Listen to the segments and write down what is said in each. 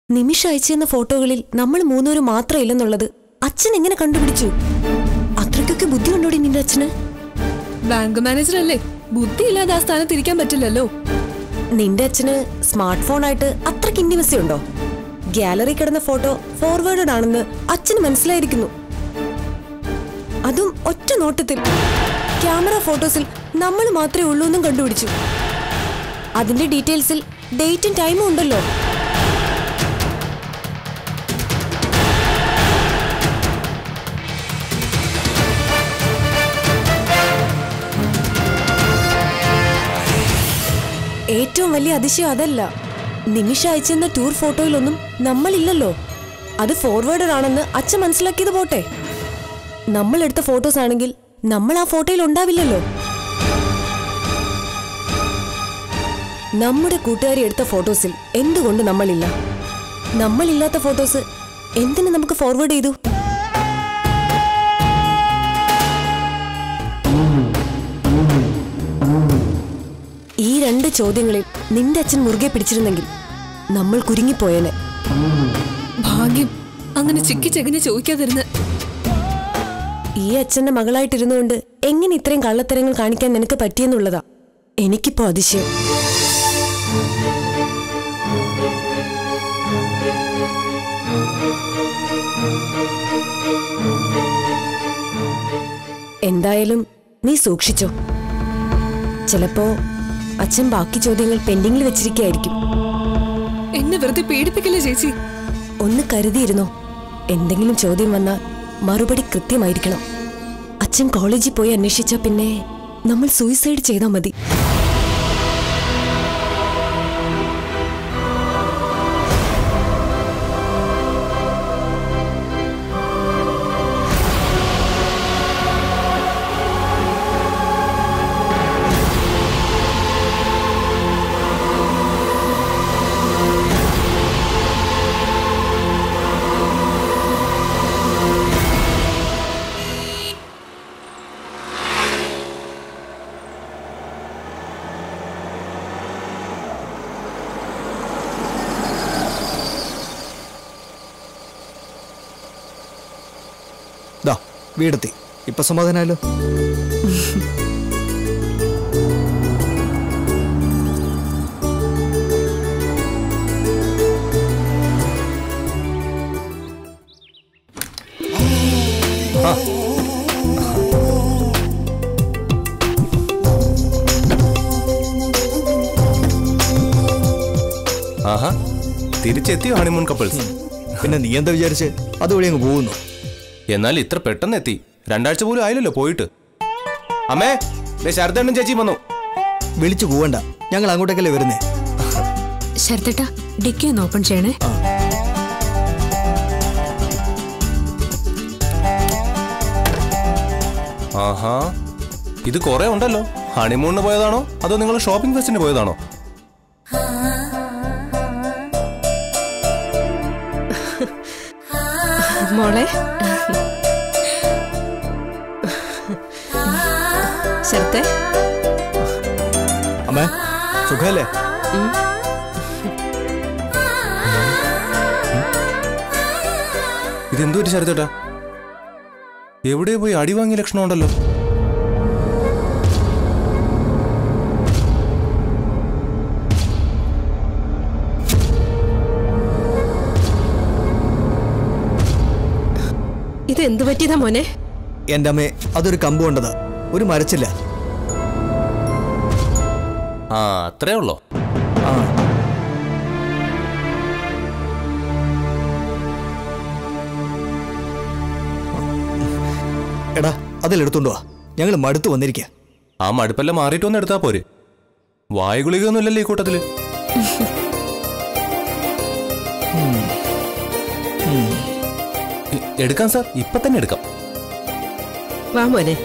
നിമിഷ അയച്ചെന്ന ഫോട്ടോകളിൽ നമ്മൾ മൂന്നുപേരും മാത്രം ഇല്ലെന്നുള്ളത് അച്ഛൻ എങ്ങനെ കണ്ടുപിടിച്ചു അത്രയ്ക്കൊക്കെ ബുദ്ധിയുണ്ടോടി നിന്റെ അച്ഛന് ബാങ്ക് മാനേജർ അല്ലേ ബുദ്ധിയില്ലാതെ ആ സ്ഥാനത്ത് ഇരിക്കാൻ പറ്റില്ലല്ലോ നിന്റെ അച്ഛന് സ്മാർട്ട് ഫോണായിട്ട് അത്രയ്ക്ക് ഇന്റിമസി ഉണ്ടോ ഗാലറി കിടന്ന ഫോട്ടോ ഫോർവേഡഡ് ആണെന്ന് അച്ഛന് മനസ്സിലായിരിക്കുന്നു അതും ഒറ്റ നോട്ടത്തിൽ ക്യാമറ ഫോട്ടോസിൽ നമ്മൾ മാത്രമേ ഉള്ളൂ എന്നും കണ്ടുപിടിച്ചു അതിന്റെ ഡീറ്റെയിൽസിൽ ഡേറ്റും ടൈമും ഉണ്ടല്ലോ ഏറ്റവും വലിയ അതിശയം അതല്ല നിമിഷ അയച്ചെന്ന ടൂർ ഫോട്ടോയിലൊന്നും നമ്മളില്ലല്ലോ അത് ഫോർവേഡഡ് ആണെന്ന് അച്ഛൻ മനസ്സിലാക്കിയത് പോട്ടെ നമ്മൾ എടുത്ത ഫോട്ടോസ് ആണെങ്കിൽ നമ്മൾ ആ ഫോട്ടോയിൽ ഉണ്ടാവില്ലല്ലോ നമ്മുടെ കൂട്ടുകാരി എടുത്ത ഫോട്ടോസിൽ എന്തുകൊണ്ട് നമ്മളില്ല നമ്മളില്ലാത്ത ഫോട്ടോസ് എന്തിനു നമുക്ക് ഫോർവേഡ് ചെയ്തു ഈ രണ്ട് ചോദ്യങ്ങളിൽ നിന്റെ അച്ഛൻ മുറുകെ പിടിച്ചിരുന്നെങ്കിൽ നമ്മൾ കുരുങ്ങിപ്പോയേനെ ഭാഗ്യം അങ്ങനെ ചിക്കി ചെകിഞ്ഞ് ചോദിക്കാതിരുന്ന് ഈ അച്ഛന്റെ മകളായിട്ടിരുന്നുകൊണ്ട് എങ്ങനെ ഇത്രയും കള്ളത്തരങ്ങൾ കാണിക്കാൻ നിനക്ക് പറ്റിയെന്നുള്ളതാ എനിക്കിപ്പോ അതിശയം എന്തായാലും നീ സൂക്ഷിച്ചോ ചിലപ്പോ അച്ഛൻ ബാക്കി ചോദ്യങ്ങൾ പെൻഡിങ്ങിൽ വെച്ചിരിക്കുകയായിരിക്കും എന്നെ വെറുതെ പേടിപ്പിക്കില്ലേ ചേച്ചി ഒന്ന് കരുതിയിരുന്നോ എന്തെങ്കിലും ചോദ്യം വന്നാൽ മറുപടി കൃത്യമായിരിക്കണം അച്ഛൻ കോളേജിൽ പോയി അന്വേഷിച്ച പിന്നെ നമ്മൾ സൂയിസൈഡ് ചെയ്താൽ മതി ദാ വീടെത്തി ഇപ്പൊ സമാധാനമല്ലോ ആഹാ തിരിച്ചെത്തിയോ ഹണിമൂൺ കപ്പിൾസ് പിന്നെ നീ എന്താ വിചാരിച്ച് അതുവഴി അങ്ങ് പോകുന്നു എന്നാൽ ഇത്ര പെട്ടെന്ന് എത്തി രണ്ടാഴ്ച പോലും ആയില്ലല്ലോ പോയിട്ട് അമ്മേ ദേ ശരദണ്ണൻ ചേച്ചി വന്നു വിളിച്ചു പോവണ്ട ഞങ്ങൾ അങ്ങോട്ടേക്കല്ലേ വരുന്നേ ശരത്തേട്ട ഡിക്കി ഒന്ന് ഓപ്പൺ ചെയ്യണേ ആഹാ ഇത് കുറെ ഉണ്ടല്ലോ ഹണിമൂണിന് പോയതാണോ അതോ നിങ്ങൾ ഷോപ്പിംഗ് ഫെസ്റ്റിന് പോയതാണോ മോളെ ശരത്തെ അമ്മേ സുഖല്ലേ ഇതെന്തോ ഒരു ശരദേട്ടാ എവിടെ പോയി അടി വാങ്ങിയ ലക്ഷണം ഉണ്ടല്ലോ ഇത് എന്തു പറ്റിയതാ മോനെ എൻ്റെ അമ്മേ അതൊരു കമ്പ് കൊണ്ടതാ ഒരു മരച്ചില്ല ആ അത്രേ ഉള്ളോ ആ എടാ അതിലെടുത്തോണ്ട് വാ ഞങ്ങൾ മടുത്തു വന്നിരിക്കുക ആ മടുപ്പെല്ലാം മാറിയിട്ട് ഒന്ന് എടുത്താ പോരെ വായു ഗുളികയൊന്നും ഇല്ലല്ലോ ഈ കൂട്ടത്തില് എ- എടുക്കാം സാർ ഇപ്പൊ തന്നെ എടുക്കാം വാ മോനെ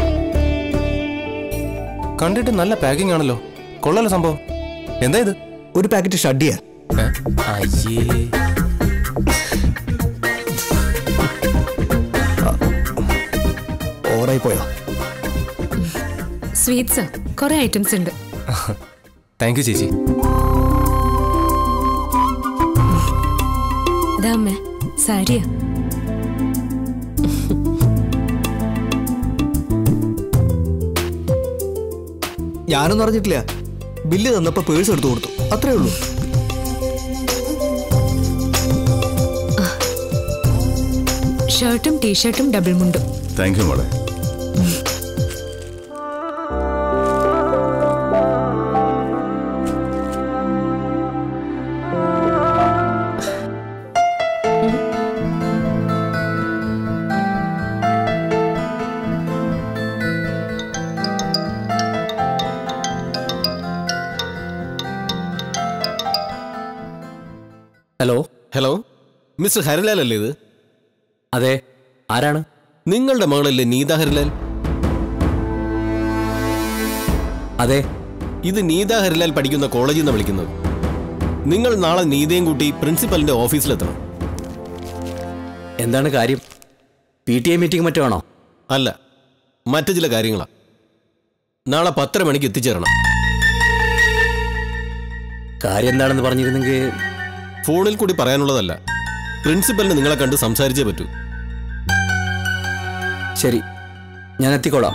കണ്ടിട്ട് നല്ല പാക്കിംഗ് ആണല്ലോ കൊള്ളാലോ സംഭവം എന്താ ഇത് ഒരു പാക്കറ്റ് ഷഡിയ ഏ? അയ്യേ ഓവറായി പോയോ സ്വീറ്റ്സ് കുറെ ഐറ്റംസ് ഉണ്ട് താങ്ക് യു ചേച്ചി ഇതാ അമ്മേ സാരിയാ ഞാനൊന്നും അറിഞ്ഞിട്ടില്ല ബില്ല് തന്നപ്പോ പേഴ്സ് എടുത്തു കൊടുത്തു അത്രേ ഉള്ളൂ ഷർട്ടും ടീഷർട്ടും ഡബിൾ മുണ്ടും താങ്ക് യു മോളെ ഹലോ ഹലോ മിസ്റ്റർ ഹരിലാൽ അല്ലേ ഇത് അതെ ആരാണ് നിങ്ങളുടെ മകളല്ലേ നീത ഹരിലാൽ അതെ ഇത് നീത ഹരിലാൽ പഠിക്കുന്ന കോളേജിൽ നിന്ന് വിളിക്കുന്നത് നിങ്ങൾ നാളെ നീതയും കൂട്ടി പ്രിൻസിപ്പലിന്റെ ഓഫീസിലെത്തണം എന്താണ് കാര്യം പി ടി എ മീറ്റിംഗ് മറ്റോ ആണോ അല്ല മറ്റു ചില കാര്യങ്ങളാ നാളെ പത്തര മണിക്ക് എത്തിച്ചേരണം കാര്യം എന്താണെന്ന് പറഞ്ഞിരുന്നെങ്കിൽ ഫോണിൽ കൂടി പറയാനുള്ളതല്ല പ്രിൻസിപ്പലിന് നിങ്ങളെ കണ്ട് സംസാരിച്ചേ പറ്റൂ ശരി ഞാൻ എത്തിക്കോളാം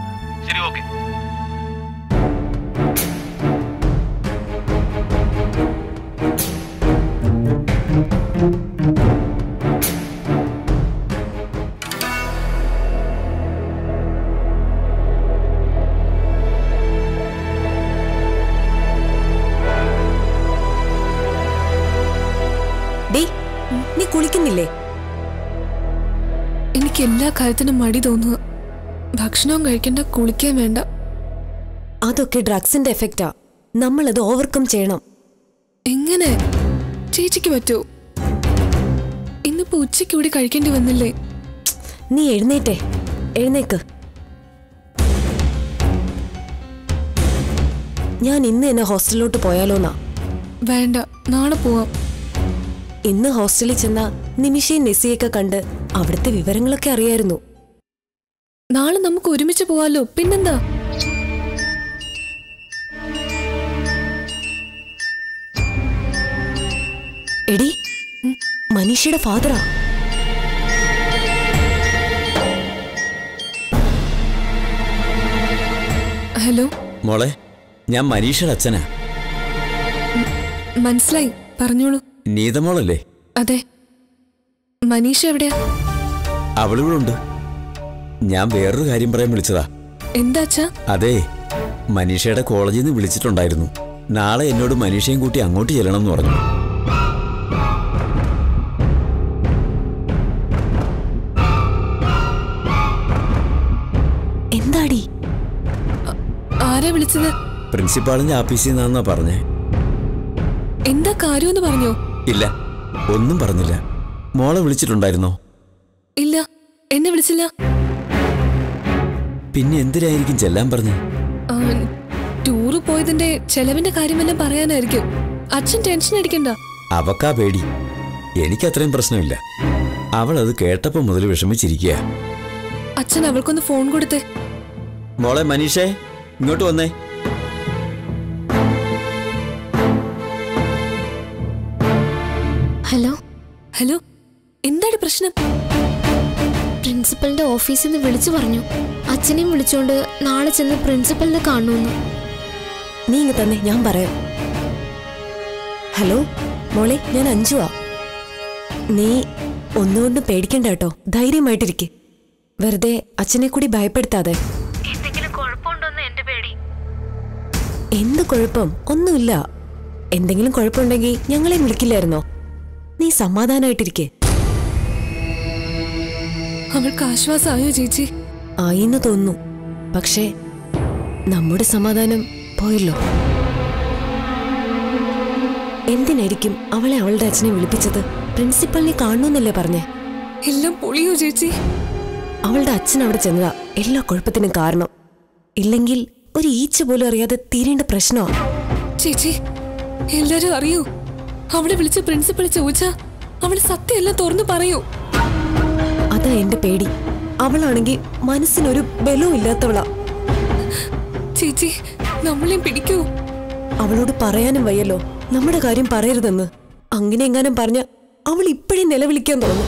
ഡേ നീ കുളിക്കുന്നില്ലേ എനിക്ക് എല്ലാ കാര്യത്തിനും മടി തോന്നുക ഭക്ഷണവും കഴിക്കണ്ട കുളിക്കാൻ വേണ്ട അതൊക്കെ ഡ്രഗ്സിന്റെ എഫക്റ്റാ നമ്മളത് ഓവർകം ചെയ്യണം എങ്ങനെ ചേച്ചിക്ക് പറ്റൂ ഇന്നിപ്പോ ഉച്ചയ്ക്ക് കൂടി കഴിക്കേണ്ടി വന്നില്ലേ നീ എഴുന്നേറ്റേ എഴുന്നേക്ക് ഞാൻ ഇന്ന് തന്നെ ഹോസ്റ്റലിലോട്ട് പോയാലോന്നാ വേണ്ട നാളെ പോവാം ഇന്ന് ഹോസ്റ്റലിൽ ചെന്ന നിമിഷയും നെസിയൊക്കെ കണ്ട് അവിടുത്തെ വിവരങ്ങളൊക്കെ അറിയായിരുന്നു നാളെ നമുക്ക് ഒരുമിച്ച് പോവാലോ പിന്നെന്താ എടി മനീഷയുടെ ഫാദറാ ഹലോ മോളെ ഞാൻ മനീഷയുടെ അച്ഛനാ മനസ്സിലായി പറഞ്ഞോളൂ നീതമോളല്ലേ അതെ മനീഷ എവിടെയാ അവളിവിടെ ഉണ്ട് ഞാൻ വേറൊരു കാര്യം പറയാൻ വിളിച്ചതാ എന്താ അച്ഛാ അതെ മനീഷയുടെ കോളേജിൽ നിന്ന് വിളിച്ചിട്ടുണ്ടായിരുന്നു നാളെ എന്നോട് മനീഷയും കൂട്ടി അങ്ങോട്ട് ചെല്ലണം എന്ന് പറഞ്ഞു എന്താടി ആരാ വിളിച്ചത് പ്രിൻസിപ്പാളിന്റെ ആഫീസിൽ നിന്നാന്നാ പറഞ്ഞേ എന്താ കാര്യമെന്ന് പറഞ്ഞോ ഇല്ല ഒന്നും പറഞ്ഞില്ല മോളെ വിളിച്ചിട്ടുണ്ടായിരുന്നോ ഇല്ല എന്നെ വിളിച്ചില്ല പിന്നെ എന്തിനായിരിക്കും ചെല്ലാൻ പറഞ്ഞു ആ, ടൂറ് പോയതിന്റെ ചെലവിന്റെ കാര്യമെല്ലാം പറയാനായിരിക്കും അച്ഛൻ ടെൻഷൻ അടിക്കണ്ട അവക്കാ പേടി എനിക്കത്രയും പ്രശ്നമില്ല അവൾ അത് കേട്ടപ്പോ മുതൽ വിഷമിച്ചിരിക്കുക അച്ഛൻ അവൾക്കൊന്ന് ഫോൺ കൊടുത്തേ മോളെ മനീഷേ ഇങ്ങോട്ട് വന്നേ ഹലോ ഹലോ എന്താണ് പ്രശ്നം പ്രിൻസിപ്പലിന്റെ ഓഫീസിൽ നിന്ന് വിളിച്ചു പറഞ്ഞു അച്ഛനെയും വിളിച്ചുകൊണ്ട് നാളെ ചെന്ന് പ്രിൻസിപ്പലിനെ കാണുമെന്ന് നീ ഇങ്ങ് തന്നെ ഞാൻ പറയാം ഹലോ മോളെ ഞാൻ അഞ്ജുവാ നീ ഒന്നുകൊണ്ടും പേടിക്കണ്ട കേട്ടോ ധൈര്യമായിട്ടിരിക്കെ വെറുതെ അച്ഛനെ കൂടി ഭയപ്പെടുത്താതെ എന്ത് കുഴപ്പം ഒന്നുമില്ല എന്തെങ്കിലും കുഴപ്പമുണ്ടെങ്കിൽ ഞങ്ങളെ വിളിക്കില്ലായിരുന്നോ നീ സമാധാനായിട്ടിരിക്കെ അവൾക്ക് ആശ്വാസമായോ ചേച്ചി ആയിന്ന് തോന്നുന്നു പക്ഷേ നമ്മുടെ സമാധാനം പോയല്ലോ എന്തിനായിരിക്കും അവളെ അവളുടെ അച്ഛനെ വിളിപ്പിച്ചത് പ്രിൻസിപ്പലിനെ കാണണമെന്നല്ലേ പറഞ്ഞേ എല്ലാം പൊളിയോ ചേച്ചി അവളുടെ അച്ഛൻ അവിടെ ചെന്നതാ എല്ലാ കുഴപ്പത്തിനും കാരണം ഇല്ലെങ്കിൽ ഒരു ഈച്ച പോലും അറിയാതെ തീരേണ്ട പ്രശ്നമാ ചേച്ചി എല്ലാരും അറിയൂ അവളെ വിളിച്ച് പ്രിൻസിപ്പൾ ചോദിച്ചാ അവള് സത്യമെല്ലാം തുറന്നു പറയൂ അതാ എന്റെ പേടി അവളാണെങ്കിൽ മനസ്സിനൊരു ബലവും ഇല്ലാത്തവളാ ചേച്ചി നമ്മളെയും പിടിക്കൂ അവളോട് പറയാനും വയ്യല്ലോ നമ്മുടെ കാര്യം പറയരുതെന്ന് അങ്ങനെ എങ്ങാനും പറഞ്ഞ അവൾ ഇപ്പോഴേ നിലവിളിക്കാൻ തുടങ്ങും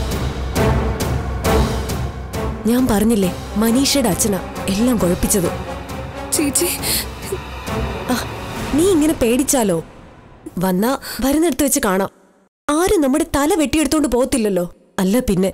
ഞാൻ പറഞ്ഞില്ലേ മനീഷയുടെ അച്ഛനാ എല്ലാം കുഴപ്പിച്ചത് ചേച്ചി ആ, നീ ഇങ്ങനെ പേടിച്ചാലോ വന്നാ വരുന്നിടത്ത് വെച്ച് കാണാം ആരും നമ്മുടെ തല വെട്ടിയെടുത്തോണ്ട് പോകത്തില്ലല്ലോ അല്ല പിന്നെ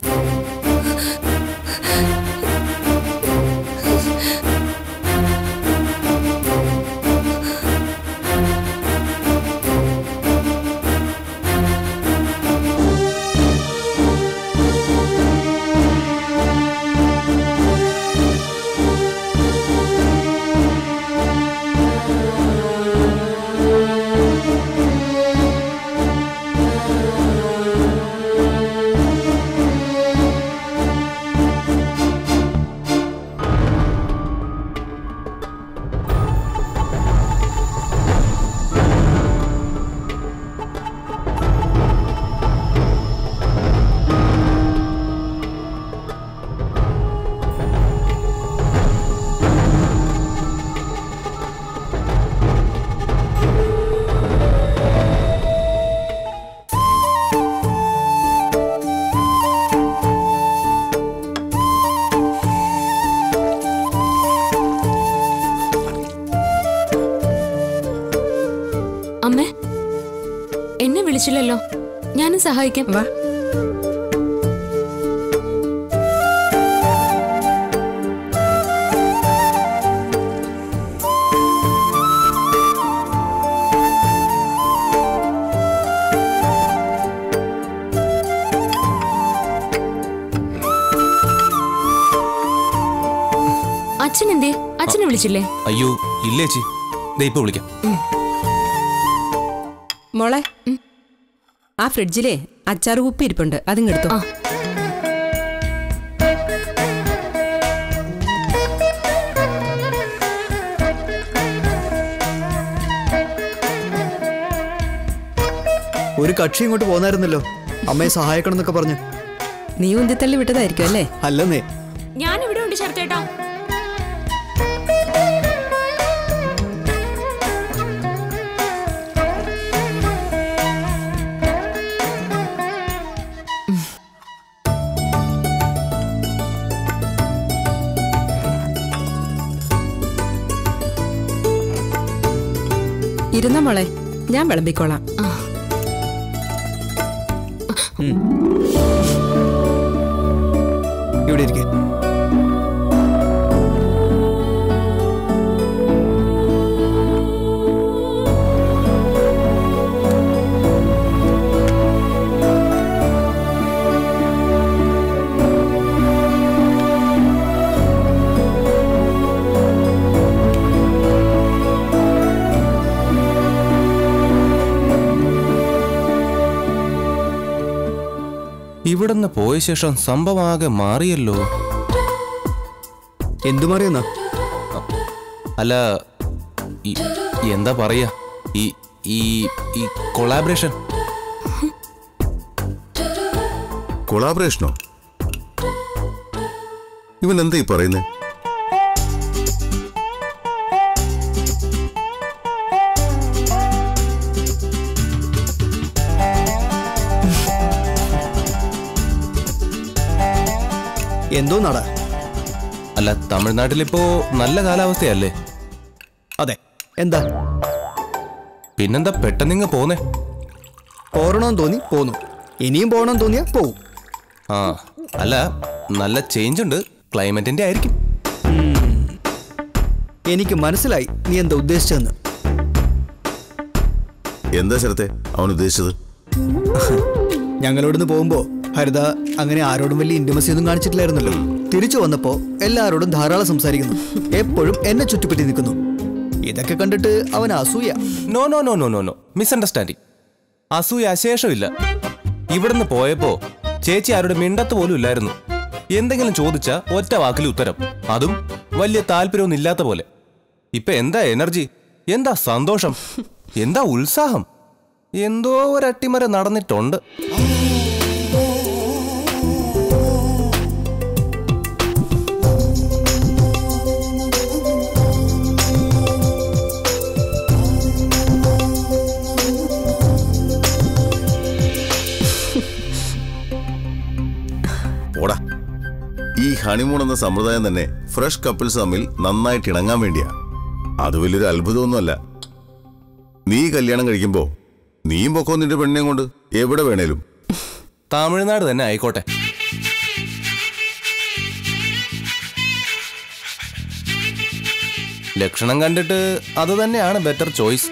അമ്മേ എന്നെ വിളിച്ചില്ലല്ലോ ഞാനും സഹായിക്കാം വാ അച്ഛൻ എന്തേ അച്ഛനെ വിളിച്ചില്ലേ അയ്യോ ഇല്ലേച്ചി ദേ ഇപ്പൊ വിളിക്കാം മോളെ ആ ഫ്രിഡ്ജിലെ അച്ചാർ കുപ്പി ഇരിപ്പുണ്ട് അതിങ്ങെടുത്തു ആ. ഒരു കക്ഷി ഇങ്ങോട്ട് പോന്നായിരുന്നല്ലോ അമ്മയെ സഹായിക്കണം എന്നൊക്കെ പറഞ്ഞു നീ ഉന്തിത്തള്ളി വിട്ടതായിരിക്കും അല്ലേ അല്ലെന്നേ ഞാൻ ഇവിടെ ഉണ്ട് ചേർത്തേട്ടാ ഇരുന്ന മോളെ ഞാൻ വിളമ്പിക്കോളാം ഇവിടെ ഇരിക്കെ ഇവിടുന്ന് പോയ ശേഷം സംഭവമാകെ മാറിയല്ലോ എന്തു മാറിയെന്നാ അല്ല ഈ എന്താ പറയാ ഈ ഈ ഈ കൊളാബറേഷൻ കൊളാബറേഷനോ ഇവൻ എന്താ ഈ പറയുന്നേ എന്തോ നടാ അല്ല തമിഴ്നാട്ടിലിപ്പോ നല്ല കാലാവസ്ഥയല്ലേ അതെ എന്താ പിന്നെന്താ പെട്ടെന്നിങ്ങ് പോന്നേ പോരണമെന്ന് തോന്നി പോന്നു ഇനിയും പോകണമെന്ന് തോന്നിയാ പോവും ആ അല്ല നല്ല ചേഞ്ച് ഉണ്ട് ക്ലൈമറ്റിന്റെ ആയിരിക്കും എനിക്ക് മനസ്സിലായി നീ എന്താ ഉദ്ദേശിച്ചതെന്ന് എന്താ ശരത്തെ അവൻ ഉദ്ദേശിച്ചത് ഞങ്ങളിവിടുന്ന് പോകുമ്പോ ഹരിത അങ്ങനെ ആരോടും വലിയ ഇന്റിമസി ഒന്നും കാണിച്ചിട്ടില്ലായിരുന്നല്ലോ തിരിച്ചു വന്നപ്പോ എല്ലാരോടും ധാരാളം സംസാരിക്കുന്നു എപ്പോഴും എന്നെ ചുറ്റിപ്പറ്റി നിൽക്കുന്നു ഇതൊക്കെ കണ്ടിട്ട് അവൻ അസൂയ no no no no no no misunderstanding അസൂയ അശേഷമില്ല ഇവിടുന്ന് പോയപ്പോ ചേച്ചി ആരുടെ മിണ്ടത്ത് പോലും ഇല്ലായിരുന്നു എന്തെങ്കിലും ചോദിച്ച ഒറ്റ വാക്കിൽ ഉത്തരം അതും വലിയ താല്പര്യമൊന്നും ഇല്ലാത്ത പോലെ ഇപ്പൊ എന്താ എനർജി എന്താ സന്തോഷം എന്താ ഉത്സാഹം എന്തോ ഒരു അട്ടിമറി നടന്നിട്ടുണ്ട് ഓടാ ഈ ഹണിമൂൺ എന്ന സമ്പ്രദായം തന്നെ ഫ്രഷ് കപ്പിൾസ് തമ്മിൽ നന്നായിട്ട് ഇണങ്ങാൻ വേണ്ടിയാ അത് വലിയൊരു അത്ഭുതമൊന്നുമല്ല നീ കല്യാണം കഴിക്കുമ്പോ നീയും പൊക്കോ നിന്റെ പെണ്ണിനെയും കൊണ്ട് എവിടെ വേണേലും തമിഴ്നാട് തന്നെ ആയിക്കോട്ടെ ലക്ഷണം കണ്ടിട്ട് അത് തന്നെയാണ് ബെറ്റർ ചോയ്സ്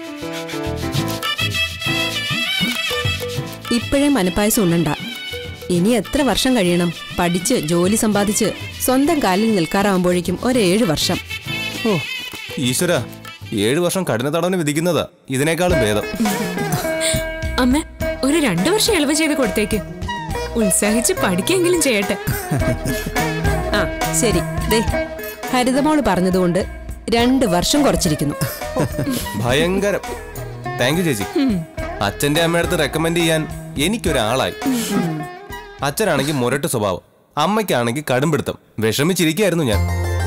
ഇപ്പോഴേ മനപ്പായസം ഉണ്ണണ്ട ഇനി എത്ര വർഷം കഴിയണം പഠിച്ച് ജോലി സമ്പാദിച്ച് സ്വന്തം കാലിൽ നിൽക്കാറാവുമ്പോഴേക്കും ഒരേഴ് വർഷം ഓ ഈശ്വര ഏഴു വർഷം കഠിന തടവിന് വിധിക്കുന്നതാ ഇതിനേക്കാളും ഭേദം അമ്മ ഒരു രണ്ടു വർഷം ഇളവ് ചെയ്ത് കൊടുത്തേക്ക് ഉത്സാഹിച്ച് പഠിക്കെങ്കിലും ചെയ്യട്ടെ ആ ശരി ദേ ഹരിതമോള് പറഞ്ഞതുകൊണ്ട് രണ്ട് വർഷം കുറച്ചിരിക്കുന്നു ഭയങ്കരം താങ്ക് യു ചേച്ചി അച്ഛന്റെ അമ്മയടുത്ത് റെക്കമെൻഡ് ചെയ്യാൻ എനിക്കൊരാളായി അച്ഛനാണെങ്കിൽ മുരട്ട് സ്വഭാവം അമ്മയ്ക്കാണെങ്കിൽ കടുംപിടുത്തം വിഷമിച്ചിരിക്കുകയായിരുന്നു ഞാൻ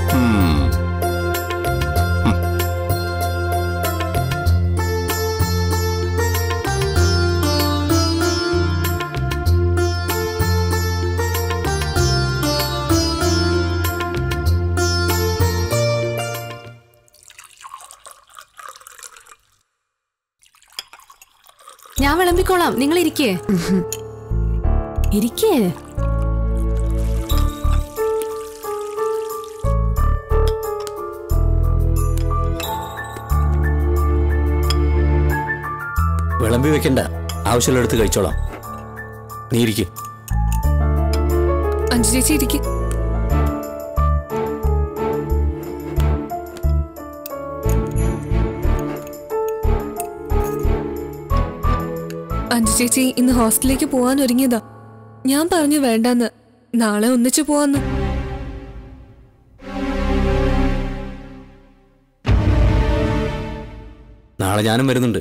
ഞാൻ വിളമ്പിക്കോളാം നിങ്ങൾ ഇരിക്കേ ഇരിക്കേ വിളമ്പി വെക്കണ്ട ആവശ്യമുള്ളിടത്ത് കഴിച്ചോളാം നീ ഇരിക്കും അഞ്ചു ചേച്ചി ഇരിക്കും അഞ്ചു ചേച്ചി ഇന്ന് ഹോസ്റ്റലിലേക്ക് പോവാൻ ഒരുങ്ങിയതാ ഞാൻ പറഞ്ഞു വേണ്ടെന്ന് നാളെ ഒന്നിച്ചു പോവാന്ന് നാളെ ഞാനും വരുന്നുണ്ട്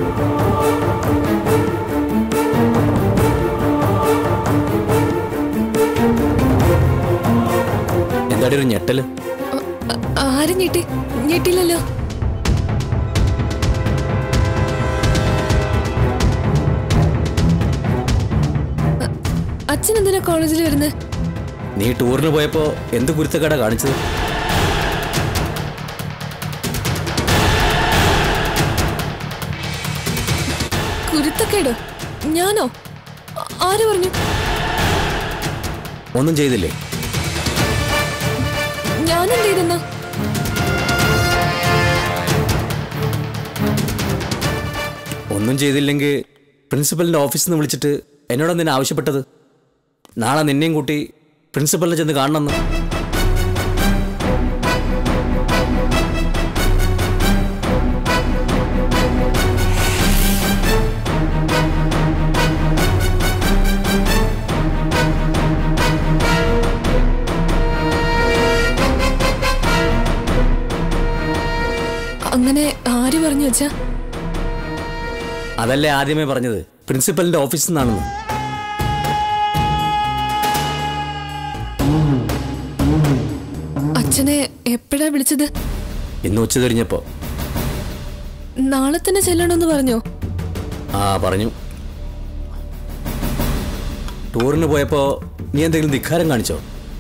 എന്താടി ഒരു ഞെട്ടല് അ- ആരും ഞെട്ടി ഞെട്ടില്ലല്ലോ അ- അച്ഛൻ എന്തിനാ കോളേജിൽ വരുന്നത് നീ ടൂറിന് പോയപ്പോ എന്ത് കുരുത്തക്കട കാണിച്ചത് കുരുത്തക്കേടോ ഞാനോ ആ- ആര് പറഞ്ഞു ഒന്നും ചെയ്തില്ലേ ഞാൻ എന്ത് ചെയ്തെന്നാ ഒന്നും ചെയ്തില്ലെങ്കിൽ പ്രിൻസിപ്പലിന്റെ ഓഫീസിൽ നിന്ന് വിളിച്ചിട്ട് എന്നോട് നിന്നെ ആവശ്യപ്പെട്ടത് നാളെ നിന്നെയും കൂട്ടി പ്രിൻസിപ്പലിനെ ചെന്ന് കാണണമെന്ന് അങ്ങനെ ആര് പറഞ്ഞു വെച്ചാ അതല്ലേ ആദ്യമേ പറഞ്ഞത് പ്രിൻസിപ്പലിന്റെ ഓഫീസിൽ നിന്നാണെന്ന് അച്ഛനെ എപ്പോഴാ വിളിച്ചത് ഇന്ന് ഉച്ച തിരിഞ്ഞപ്പോ നാളെ തന്നെ ചെല്ലണമെന്ന് പറഞ്ഞോ ആ പറഞ്ഞു ടൂറിന് പോയപ്പോ നീ എന്തെങ്കിലും ധിക്കാരം കാണിച്ചോ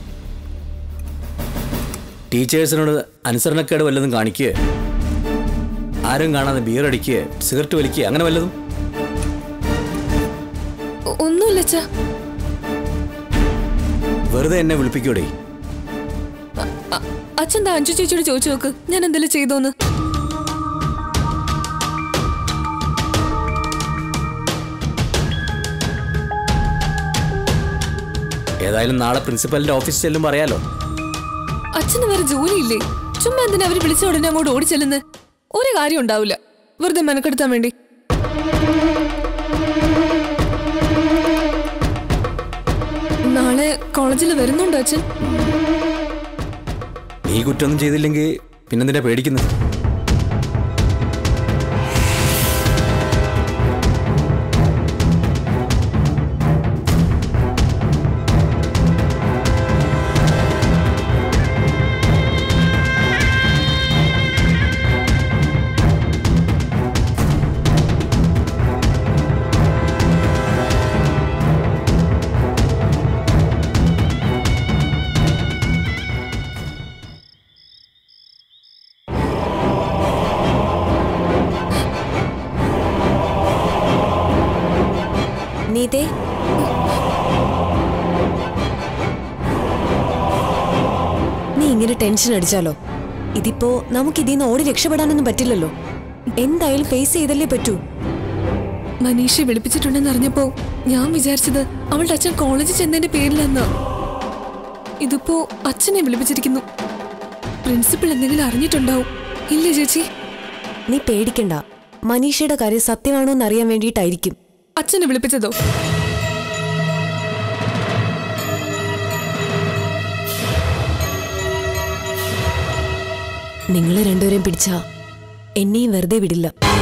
ടീച്ചേഴ്സിനോട് അനുസരണക്കേട് വല്ലതും കാണിക്കുക ആരും കാണാതെ ബിയർ അടിക്കുക സിഗരറ്റ് വലിക്കുക അങ്ങനെ വല്ലതും ഒ- ഒന്നുമില്ല അച്ഛാ വെറുതെ എന്നെ വിളിപ്പിക്കൂടെ അ- അച്ഛൻ ദാ അഞ്ചു ചേച്ചിയോട് ചോദിച്ചു നോക്ക് ഞാൻ എന്തെങ്കിലും ചെയ്തോന്ന് ഏതായാലും നാളെ പ്രിൻസിപ്പലിന്റെ ഓഫീസിൽ ചെല്ലുമ്പോൾ അറിയാലോ അച്ഛന് വേറെ ജോലിയില്ലേ ചുമ്മാ എന്തിനാ അവര് വിളിച്ച ഉടനെ അങ്ങോട്ട് ഓടിച്ചെല്ലുന്നത് ഒരു കാര്യം ഉണ്ടാവില്ല വെറുതെ മെനക്കെടുത്താൻ വേണ്ടി നാളെ കോളേജിൽ വരുന്നുണ്ടോ അച്ഛൻ നീ കുറ്റമൊന്നും ചെയ്തില്ലെങ്കിൽ പിന്നെന്തിനാ പേടിക്കുന്നത് നീതേ നീ ഇങ്ങനെ ടെൻഷൻ അടിച്ചാലോ ഇതിപ്പോ നമുക്ക് ഇതിന്ന് ഓടി രക്ഷപ്പെടാനൊന്നും പറ്റില്ലല്ലോ എന്തായാലും ഫേസ് ചെയ്തല്ലേ പറ്റൂ മനീഷെ വിളിപ്പിച്ചിട്ടുണ്ടെന്ന് അറിഞ്ഞപ്പോ ഞാൻ വിചാരിച്ചത് അവളുടെ അച്ഛൻ കോളേജിൽ ചെന്നതിന്റെ പേരിലെന്നാ ഇതിപ്പോ അച്ഛനെ വിളിപ്പിച്ചിരിക്കുന്നു പ്രിൻസിപ്പൽ എന്തെങ്കിലും അറിഞ്ഞിട്ടുണ്ടാവും ഇല്ലേ ചേച്ചി നീ പേടിക്കണ്ട മനീഷയുടെ കാര്യം സത്യമാണോ എന്ന് അറിയാൻ വേണ്ടിയിട്ടായിരിക്കും അച്ഛനെ വിളിപ്പിച്ചതോ നിങ്ങൾ രണ്ടുപേരെയും പിടിച്ച എന്നെയും വെറുതെ വിടില്ല